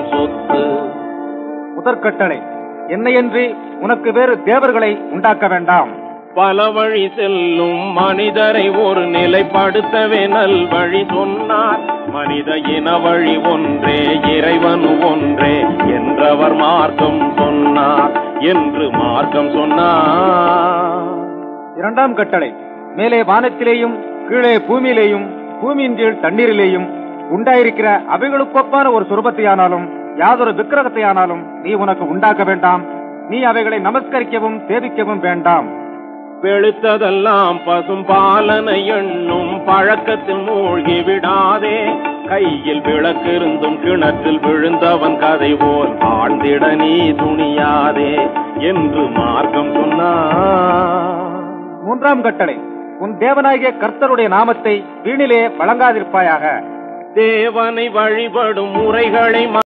சொத்து முதற்கட்டளை என்னையன்றி உனக்கு வேறு தேவர்களை உண்டாக்க வேண்டாம் பல வழி செல்லும் மனிதரை ஒரு நிலைப்படுத்தவே நல் வழி சொன்னார் மனித இன வழி ஒன்றே இறைவன் ஒன்றே என்றவர் மார்க்கம் சொன்னார் என்று மார்க்கம் சொன்னார் இரண்டாம் கட்டளை மேலே வானத்திலேயும் கீழே பூமியிலேயும் பூமியின் கீழ் தண்ணீரிலேயும் உண்டாயிருக்கிற அவைகளுக்கொப்பான ஒரு சுரூபத்தையானாலும் யாதொரு விக்கிரகத்தையானாலும் நீ உனக்கு உண்டாக்க வேண்டாம் நீ அவைகளை நமஸ்கரிக்கவும் சேவிக்கவும் வேண்டாம் வெளுத்ததெல்லாம் பசும் பாலனை எண்ணும் பழக்கத்தில் மூழ்கி விடாதே கையில் விளக்கிருந்தும் கிணற்றில் விழுந்தவன் கதை போல் ஆழ்ந்திட நீ துணியாதே என்று மார்க்கம் சொன்னார் மூன்றாம் கட்டளை உன் தேவனாகிய கர்த்தருடைய நாமத்தை வீணிலே வழங்காதிருப்பாயாக தேவனை வழிபடும் முறைகளை